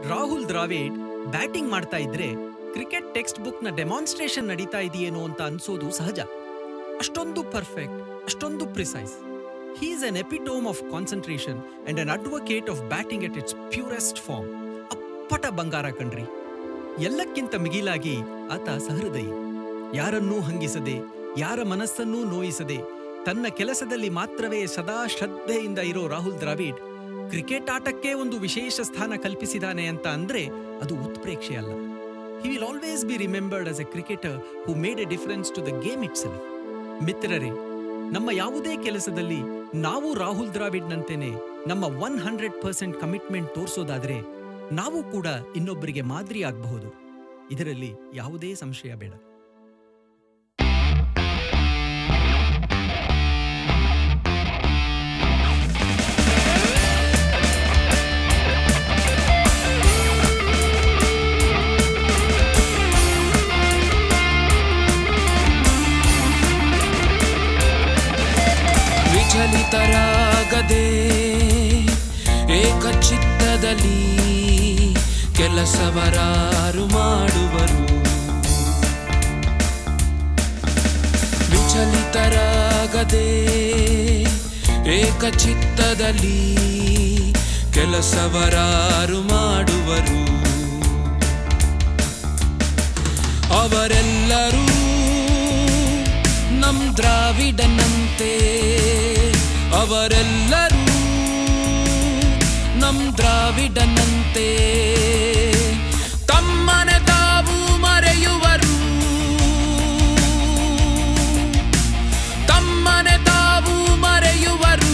Rahul Dravid batting ಮಾಡ್ತಾ ಇದ್ರೆ cricket text book ನ ಡೆಮಾನ್ಸ್ಟ್ರೇಷನ್ ನಡೀತಾ ಇದೆಯೇನೋ ಅಂತ ಅನ್ಸೋದು ಸಹಜ ಅಷ್ಟೊಂದು ಪರ್ಫೆಕ್ಟ್ ಅಷ್ಟೊಂದು precise he's an epitome of concentration and an advocate of batting at its purest form ಅಪ್ಪಟ ಬಂಗಾರ ಕಣ್ರಿ ಎಲ್ಲಕ್ಕಿಂತ ಮಿಗಿಲಾಗಿ ಆತ ಸಹೃದಯಿ ಯಾರನ್ನೂ ಹಂಗಿಸದೆ ಯಾರ ಮನಸ್ಸನ್ನೂ ನೋಯಿಸದೆ ತನ್ನ ಕೆಲಸದಲ್ಲಿ ಮಾತ್ರವೇ ಸದಾ ಶ್ರದ್ಧೆಯಿಂದ ಇರೋ ರಾಹುಲ್ ದ್ರಾವಿಡ್ ಕ್ರಿಕೆಟ್ ಆಟಕ್ಕೆ ಒಂದು ವಿಶೇಷ ಸ್ಥಾನ ಕಲ್ಪಿಸಿದಾನೆ ಅಂತ ಅಂದ್ರೆ ಅದು ಉತ್ಪ್ರೇಕ್ಷೆ ಅಲ್ಲ he will always be remembered as a cricketer who made a difference to the game ಇಟ್ ಸೆಲ್ಫ್ ಮಿತ್ರರೇ ನಮ್ಮ ಯಾವುದೇ ಕೆಲಸದಲ್ಲಿ ನಾವು ರಾಹುಲ್ ದ್ರಾವಿಡ್ನಂತೆಯೇ ನಮ್ಮ ಒನ್ ಹಂಡ್ರೆಡ್ ಪರ್ಸೆಂಟ್ ಕಮಿಟ್ಮೆಂಟ್ ತೋರಿಸೋದಾದ್ರೆ ನಾವು ಕೂಡ ಇನ್ನೊಬ್ಬರಿಗೆ ಮಾದರಿ ಆಗಬಹುದು ಇದರಲ್ಲಿ ಯಾವುದೇ ಸಂಶಯ ಬೇಡ ವಿಚಲಿತರಾಗದೆ ಏಕಚಿತ್ತದಲ್ಲಿ ಕೆಲಸವರಾರು ಮಾಡುವರು ವಿಚಲಿತರಾಗದೆ ಏಕಚಿತ್ತದಲ್ಲಿ ಕೆಲಸವರಾರು ಮಾಡುವರು ಅವರೆಲ್ಲರೂ ನಮ್ ದ್ರಾವಿಡನಂತೆ ಅವರೆಲ್ಲರೂ ನಮ್ ದ್ರಾವಿಡನಂತೆ ತಮ್ಮನೆ ತಾವು ಮರೆಯುವರು ತಮ್ಮನೆ ತಾವು ಮರೆಯುವರು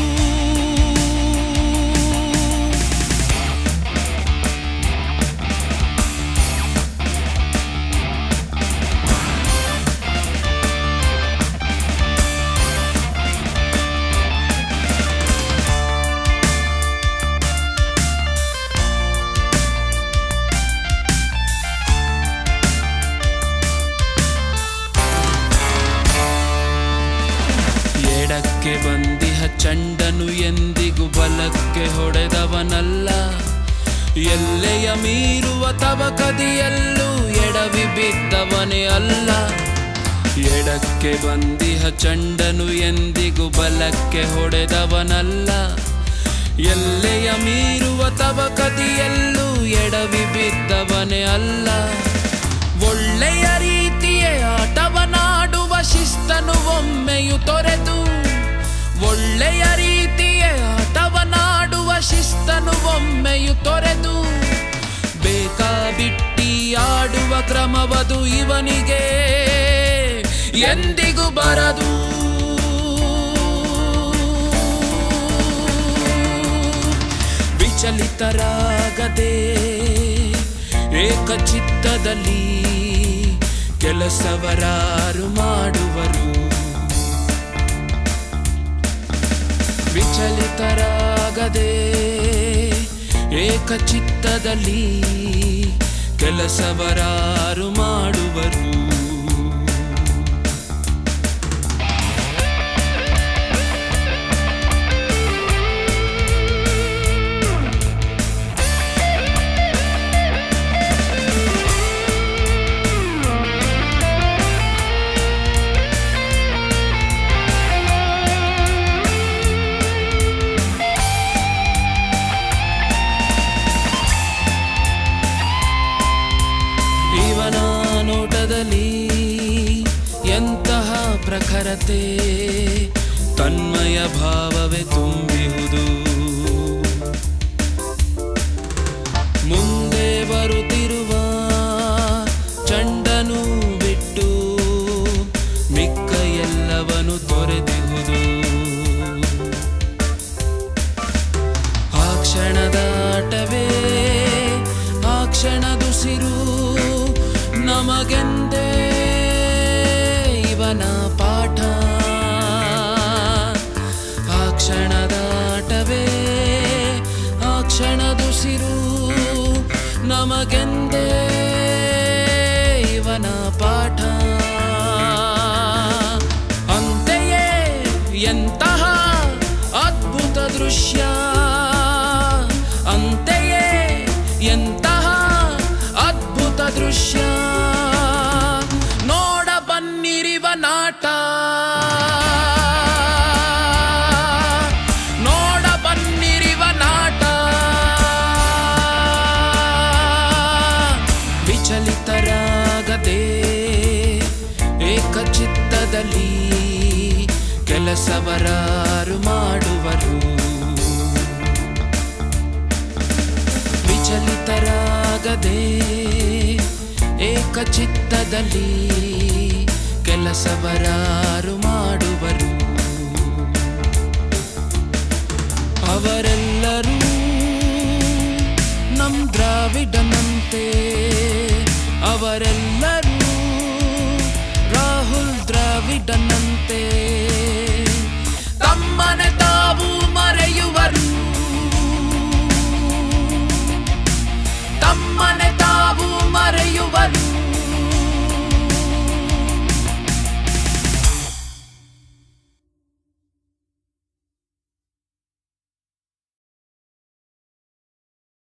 ಎಡಕ್ಕೆ ಬಂದಿಹ ಚಂಡನು ಎಂದಿಗೂ ಬಲಕ್ಕೆ ಹೊಡೆದವನಲ್ಲ ಎಲ್ಲೆಯ ಮೀರುವ ತವಕದಿಯಲ್ಲೂ ಎಡವಿ ಬಿದ್ದವನೇ ಅಲ್ಲ ಎಡಕ್ಕೆ ಬಂದಿಹ ಚಂಡನು ಎಂದಿಗೂ ಬಲಕ್ಕೆ ಹೊಡೆದವನಲ್ಲ ಎಲ್ಲೆಯ ಮೀರುವ ತವಕದಿಯಲ್ಲೂ ಎಡವಿ ಬಿದ್ದವನೇ ಅಲ್ಲ ಒಳ್ಳೆಯ ರೀತಿಯ ಆಟವನಾಡುವ ಶಿಸ್ತನು ಒಮ್ಮೆಯು ತೊರೆದು ಒಳ್ಳೆಯ ರೀತಿಯ ಆಟವನಾಡುವ ಶಿಸ್ತನು ಒಮ್ಮೆಯು ತೊರೆದು ಬೇಕಾ ಬಿಟ್ಟಿ ಆಡುವ ಕ್ರಮವದು ಇವನಿಗೆ ಎಂದಿಗೂ ಬರದು ವಿಚಲಿತರಾಗದೆ ಏಕಚಿತ್ತದಲ್ಲಿ ಕೆಲಸವರಾರು ಮಾಡುವರು ವಿಚಲಿತರಾಗದೆ ಏಕಚಿತ್ತದಲ್ಲಿ ಕೆಲಸವರಾರು ಮಾಡುವರು ಇವನ ನೋಟದಲ್ಲಿ ಎಂತಹ ಪ್ರಖರತೆ ತನ್ಮಯ ಭಾವವೇ ತುಂಬಿಹುದು ಮುಂದೆ ಬರುತ್ತಿರುವ ಚಂಡನು ಬಿಟ್ಟು ಮಿಕ್ಕ ಎಲ್ಲವನು ತೊರೆದಿಹುದು ಆ ಕ್ಷಣದ ಆಟವೇ ಆ ಕ್ಷಣದುಸಿರು ನಮಗೆಂದೇ ಇವನ ಪಾಠ ಆ ಕ್ಷಣದ ಆಟವೇ ಆ ಕ್ಷಣದುಸಿರು ನಮಗೆಂದೇ ಇವನ ಪಾಠ ಅಂತೆಯೇ ಎಂತಹ ಅದ್ಭುತ ದೃಶ್ಯ ಅಂತೆಯೇ ಕೆಲಸವರಾರು ಮಾಡುವರು ವಿಚಲಿತರಾಗದೆ ಏಕಚಿತ್ತದಲ್ಲಿ ಕೆಲಸವರಾರು ಮಾಡುವರು ಅವರೆಲ್ಲರೂ ನಮ್ ದ್ರಾವಿಡನಂತೆ ಅವರೆಲ್ಲರೂ ರಾಹುಲ್ ದ್ರಾವಿಡನಂತೆ